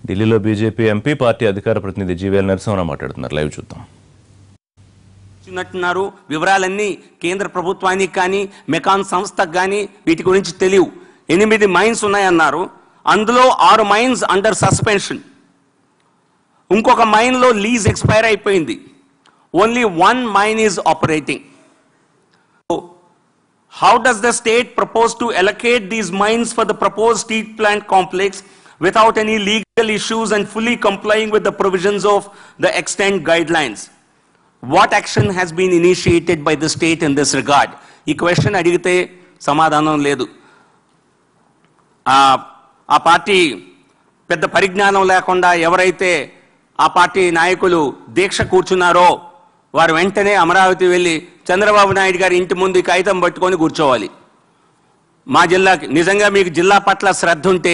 ఢిల్లీలో BJP MP party అధికార ప్రతినిధి జీవీఎల్ నరసింహరావు మాట్లాడుతున్నారు లైవ్ చూద్దాం ఇచ్చినట్టున్నారు వివరాలన్నీ కేంద్ర ప్రభుత్వానికి కానీ మెకాన్ సంస్థకు కానీ వీటి గురించి తెలియవు ఎనిమిది మైన్స్ ఉన్నాయన్నారు అందులో ఆరు మైన్స్ అండర్ సస్పెన్షన్ ఇంకొక మైన్లో లీజ్ ఎక్స్పైర్ అయిపోయింది only one mine is operating How does the state propose to allocate these mines for the proposed steel plant complex without any legal issues and fully complying with the provisions of the extent guidelines? What action has been initiated by the state in this regard? ఈ question అడిగితే సమాధానం లేదు ఆ ఆ party పెద్ద పరిజ్ఞానం లేకుండా ఎవరైతే ఆ పార్టీ నాయకులు దీక్ష కూర్చున్నారో వారు వెంటనే అమరావతి వెళ్ళి చంద్రబాబు నాయుడు గారి ఇంటి ముందు ఈ కాగితం పట్టుకొని కూర్చోవాలి మా జిల్లాకి నిజంగా మీకు జిల్లా పట్ల శ్రద్ధ ఉంటే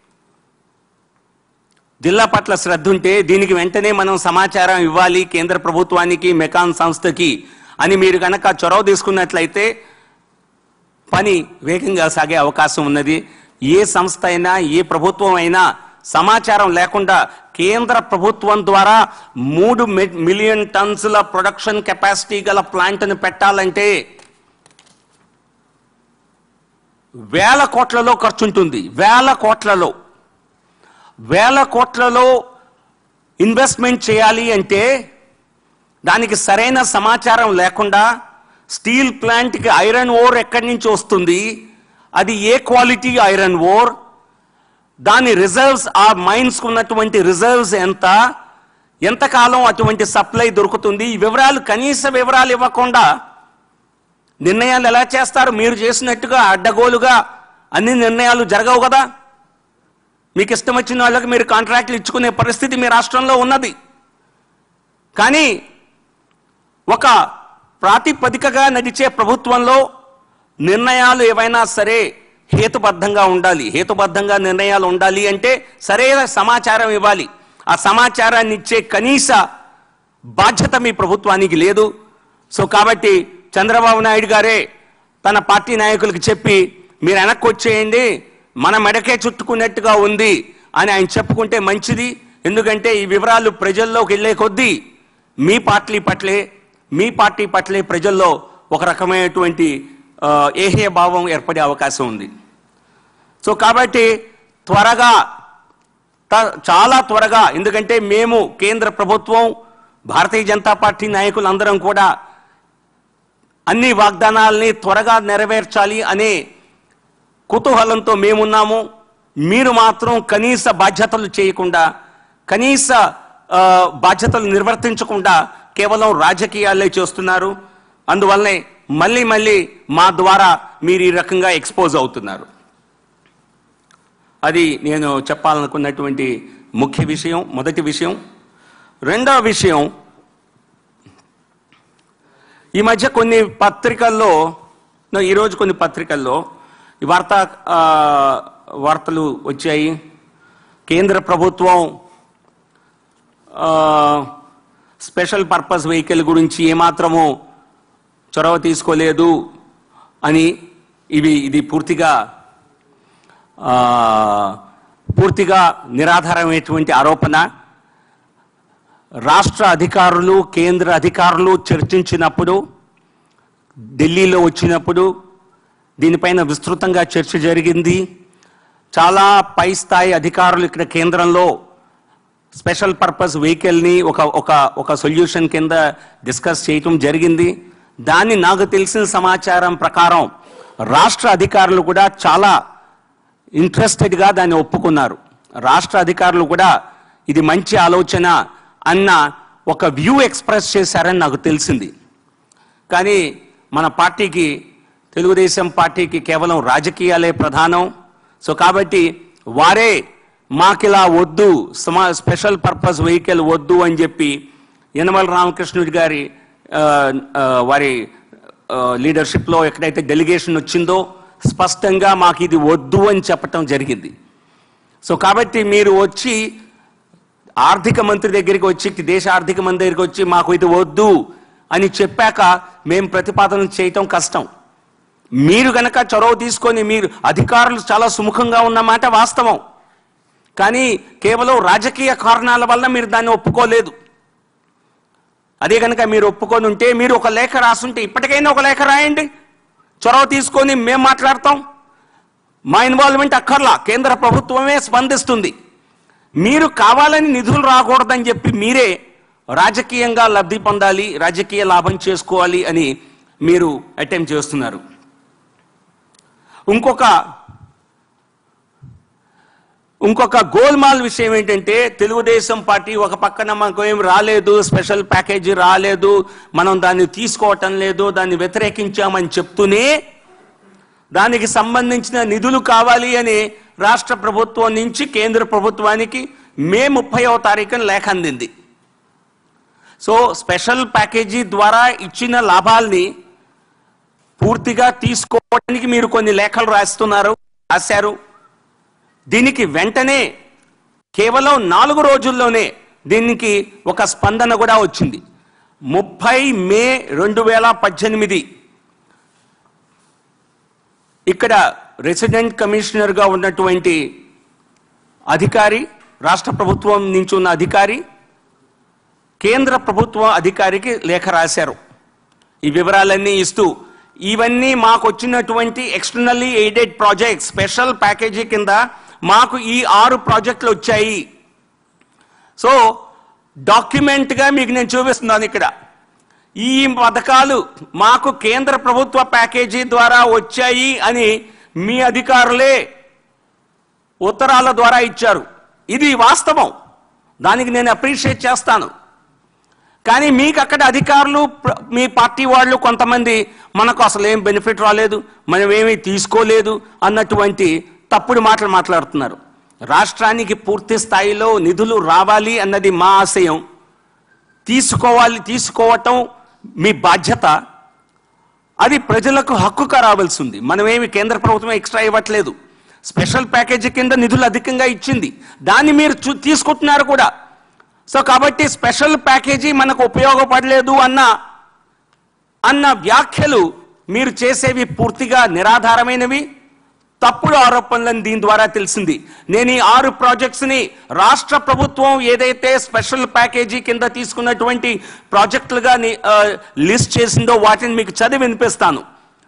జిల్లా పట్ల శ్రద్ధ ఉంటే దీనికి వెంటనే మనం సమాచారం ఇవ్వాలి కేంద్ర ప్రభుత్వానికి మెకాన్ సంస్థకి అని మీరు కనుక చొరవ తీసుకున్నట్లయితే పని వేగంగా సాగే అవకాశం ఉన్నది ఏ సంస్థ అయినా ఏ ప్రభుత్వం అయినా సమాచారం లేకుండా కేంద్ర ప్రభుత్వం ద్వారా మూడు మి- మిలియన్ టన్స్ల ప్రొడక్షన్ కెపాసిటీ గల ప్లాంట్ను పెట్టాలంటే వేల కోట్లలో ఖర్చు ఉంటుంది వేల కోట్లలో వేల కోట్లలో ఇన్వెస్ట్మెంట్ చేయాలి అంటే దానికి సరైన సమాచారం లేకుండా స్టీల్ ప్లాంట్కి ఐరన్ ఓర్ ఎక్కడి నుంచి వస్తుంది అది ఏ క్వాలిటీ ఐరన్ ఓర్ దాని రిజర్వ్స్ ఆ మైన్స్ ఉన్నటువంటి రిజర్వ్స్ ఎంత ఎంతకాలం అటువంటి సప్లై దొరుకుతుంది ఈ వివరాలు కనీస వివరాలు ఇవ్వకుండా నిర్ణయాలు ఎలా చేస్తారు మీరు చేసినట్టుగా అడ్డగోలుగా అన్ని నిర్ణయాలు జరగవు కదా మీకు ఇష్టం వచ్చిన వాళ్ళకి మీరు కాంట్రాక్ట్లు ఇచ్చుకునే పరిస్థితి మీ రాష్ట్రంలో ఉన్నది కానీ ఒక ప్రాతిపదికగా నడిచే ప్రభుత్వంలో నిర్ణయాలు ఏవైనా సరే హేతుబద్ధంగా ఉండాలి హేతుబద్ధంగా నిర్ణయాలు ఉండాలి అంటే సరైన సమాచారం ఇవ్వాలి ఆ సమాచారాన్ని ఇచ్చే కనీస బాధ్యత మీ ప్రభుత్వానికి లేదు సో కాబట్టి చంద్రబాబు నాయుడు గారే తన పార్టీ నాయకులకు చెప్పి మీరు వెనక్కి వచ్చేయండి మన మెడకే చుట్టుకున్నట్టుగా ఉంది అని ఆయన చెప్పుకుంటే మంచిది ఎందుకంటే ఈ వివరాలు ప్రజల్లోకి వెళ్ళే కొద్దీ మీ పార్టీ పట్లే మీ పార్టీ పట్లే ప్రజల్లో ఒక రకమైనటువంటి ఆ, ఏహ్య భావం ఏర్పడే అవకాశం ఉంది సో కాబట్టి త్వరగా త- చాలా త్వరగా ఎందుకంటే మేము కేంద్ర ప్రభుత్వం భారతీయ జనతా పార్టీ నాయకులందరం కూడా అన్ని వాగ్దానాల్ని త్వరగా నెరవేర్చాలి అనే కుతూహలంతో మేమున్నాము మీరు మాత్రం కనీస బాధ్యతలు చేయకుండా కనీస ఆ, బాధ్యతలు నిర్వర్తించకుండా కేవలం రాజకీయాలే చేస్తున్నారు అందువల్లనే మళ్ళీ మళ్ళీ మా ద్వారా మీరు ఈ రకంగా ఎక్స్పోజ్ అవుతున్నారు అది నేను చెప్పాలనుకున్నటువంటి ముఖ్య విషయం మొదటి విషయం రెండవ విషయం ఈ మధ్య కొన్ని పత్రికల్లో no, ఈరోజు కొన్ని పత్రికల్లో ఈ వార్త ఆ, వార్తలు వచ్చాయి కేంద్ర ప్రభుత్వం ఆ, స్పెషల్ పర్పస్ వెహికల్ గురించి ఏమాత్రము చొరవ తీసుకోలేదు అని ఇవి ఇది పూర్తిగా ఆ, పూర్తిగా నిరాధారమైనటువంటి ఆరోపణ రాష్ట్ర అధికారులు కేంద్ర అధికారులు చర్చించినప్పుడు ఢిల్లీలో వచ్చినప్పుడు దీనిపైన విస్తృతంగా చర్చ జరిగింది చాలా పై స్థాయి అధికారులు ఇక్కడ కేంద్రంలో స్పెషల్ పర్పస్ వెహికల్ని ఒక ఒక ఒక సొల్యూషన్ కింద డిస్కస్ చేయటం జరిగింది దాన్ని నాకు తెలిసిన సమాచారం ప్రకారం రాష్ట్ర అధికారులు కూడా చాలా ఇంట్రెస్టెడ్గా దాన్ని ఒప్పుకున్నారు రాష్ట్ర అధికారులు కూడా ఇది మంచి ఆలోచన అన్న ఒక వ్యూ ఎక్స్ప్రెస్ చేశారని నాకు తెలిసింది కానీ మన పార్టీకి తెలుగుదేశం పార్టీకి కేవలం రాజకీయాలే ప్రధానం సో కాబట్టి వారే మాకిలా వద్దు సమా స్పెషల్ పర్పస్ వెహికల్ వద్దు అని చెప్పి యనమల రామకృష్ణుడి గారి ఆ, ఆ, వారి లీడర్షిప్లో ఎక్కడైతే డెలిగేషన్ వచ్చిందో స్పష్టంగా మాకు ఇది వద్దు అని చెప్పటం జరిగింది సో కాబట్టి మీరు వచ్చి ఆర్థిక మంత్రి దగ్గరికి వచ్చి దేశ ఆర్థిక మంత్రి దగ్గరికి వచ్చి మాకు ఇది వద్దు అని చెప్పాక మేము ప్రతిపాదన చేయటం కష్టం మీరు గనక చొరవ తీసుకొని మీరు అధికారులు చాలా సుముఖంగా ఉన్నమాట వాస్తవం కానీ కేవలం రాజకీయ కారణాల వల్ల మీరు దాన్ని ఒప్పుకోలేదు అదే కనుక మీరు ఒప్పుకొని ఉంటే మీరు ఒక లేఖ రాసుంటే ఇప్పటికైనా ఒక లేఖ రాయండి చొరవ తీసుకొని మేము మాట్లాడతాం మా ఇన్వాల్వ్మెంట్ అక్కర్లా కేంద్ర ప్రభుత్వమే స్పందిస్తుంది మీరు కావాలని నిధులు రాకూడదని చెప్పి మీరే రాజకీయంగా లబ్ధి పొందాలి రాజకీయ లాభం చేసుకోవాలి అని మీరు అటెంప్ట్ చేస్తున్నారు ఇంకొక ఇంకొక గోల్మాల్ విషయం ఏంటంటే తెలుగుదేశం పార్టీ ఒక పక్కన మనకు ఏం రాలేదు స్పెషల్ ప్యాకేజీ రాలేదు మనం దాన్ని తీసుకోవటం లేదు దాన్ని వ్యతిరేకించామని చెప్తూనే దానికి సంబంధించిన నిధులు కావాలి అని రాష్ట్ర ప్రభుత్వం నుంచి కేంద్ర ప్రభుత్వానికి మే ముప్పైవ తారీఖున లేఖ అందింది సో స్పెషల్ ప్యాకేజీ ద్వారా ఇచ్చిన లాభాల్ని పూర్తిగా తీసుకోవడానికి మీరు కొన్ని లేఖలు రాస్తున్నారు రాశారు దీనికి వెంటనే కేవలం నాలుగు రోజుల్లోనే దీనికి ఒక స్పందన కూడా వచ్చింది ముప్పై మే రెండు వేల పద్దెనిమిది ఇక్కడ రెసిడెంట్ కమిషనర్గా ఉన్నటువంటి అధికారి రాష్ట్ర ప్రభుత్వం నుంచి ఉన్న అధికారి కేంద్ర ప్రభుత్వ అధికారికి లేఖ రాశారు ఈ వివరాలన్నీ ఇస్తూ ఇవన్నీ మాకు వచ్చినటువంటి externally aided project special package కింద మాకు ఈ ఆరు ప్రాజెక్టులు వచ్చాయి సో డాక్యుమెంట్గా మీకు నేను చూపిస్తున్నాను ఇక్కడ ఈ పథకాలు మాకు కేంద్ర ప్రభుత్వ ప్యాకేజీ ద్వారా వచ్చాయి అని మీ అధికారులే ఉత్తరాల ద్వారా ఇచ్చారు ఇది వాస్తవం దానికి నేను అప్రిషియేట్ చేస్తాను కానీ మీకు అక్కడ అధికారులు ప్ర- మీ పార్టీ వాళ్ళు కొంతమంది మనకు అసలు ఏం బెనిఫిట్ రాలేదు మనం ఏమీ తీసుకోలేదు అన్నటువంటి తప్పుడు మాటలు మాట్లాడుతున్నారు రాష్ట్రానికి పూర్తి స్థాయిలో నిధులు రావాలి అన్నది మా ఆశయం తీసుకోవాలి తీసుకోవటం మీ బాధ్యత అది ప్రజలకు హక్కుగా రావాల్సి ఉంది మనమేమి కేంద్ర ప్రభుత్వం ఎక్స్ట్రా ఇవ్వట్లేదు స్పెషల్ ప్యాకేజీ కింద నిధులు అధికంగా ఇచ్చింది దాన్ని మీరు చూ- తీసుకుంటున్నారు కూడా సో కాబట్టి స్పెషల్ ప్యాకేజీ మనకు ఉపయోగపడలేదు అన్న అన్న వ్యాఖ్యలు మీరు చేసేవి పూర్తిగా నిరాధారమైనవి తప్పుడు ఆరోపణలను దీని ద్వారా తెలిసింది నేను ఈ ఆరు ప్రాజెక్ట్స్ ని రాష్ట్ర ప్రభుత్వం ఏదైతే స్పెషల్ ప్యాకేజీ కింద తీసుకున్నటువంటి ప్రాజెక్టులుగా ని- ఆ, లిస్ట్ చేసిందో వాటిని మీకు చదివి వినిపిస్తాను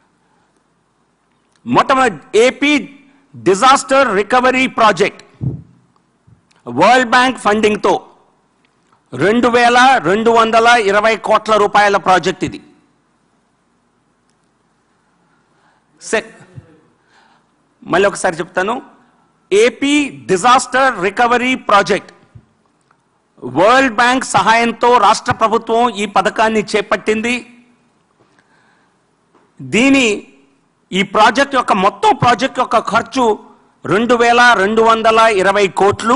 మొట్టమొదటి AP disaster recovery project world bank ఫండింగ్తో రెండు వేల రెండు వందల ఇరవై కోట్ల రూపాయల ప్రాజెక్ట్ ఇది సెక్ మళ్ళీ ఒకసారి చెప్తాను AP disaster recovery project world bank సహాయంతో రాష్ట్ర ప్రభుత్వం ఈ పథకాన్ని చేపట్టింది దీని ఈ ప్రాజెక్ట్ యొక్క మొత్తం ప్రాజెక్ట్ యొక్క ఖర్చు రెండు వేల రెండు వందల ఇరవై కోట్లు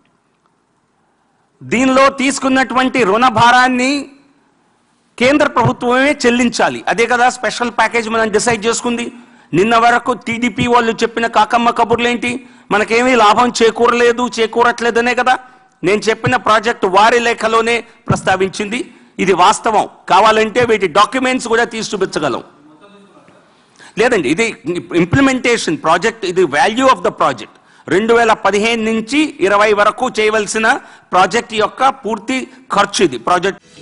దీనిలో తీసుకున్నటువంటి రుణ భారాన్ని కేంద్ర ప్రభుత్వమే చెల్లించాలి అదే కదా స్పెషల్ ప్యాకేజ్ మనం డిసైడ్ చేసుకుంది నిన్న వరకు టీడీపీ వాళ్ళు చెప్పిన కాకమ్మ కబుర్లేంటి మనకేమీ లాభం చేకూరలేదు చేకూరట్లేదనే కదా నేను చెప్పిన ప్రాజెక్ట్ వారి లేఖలోనే ప్రస్తావించింది ఇది వాస్తవం కావాలంటే వీటి డాక్యుమెంట్స్ కూడా తీసి చూపించగలం లేదండి ఇది ఇంప్లిమెంటేషన్ ప్రాజెక్ట్ ఇది వాల్యూ ఆఫ్ ద ప్రాజెక్ట్ రెండు వేల పదిహేను నుంచి ఇరవై వరకు చేయవలసిన ప్రాజెక్ట్ యొక్క పూర్తి ఖర్చు ఇది ప్రాజెక్ట్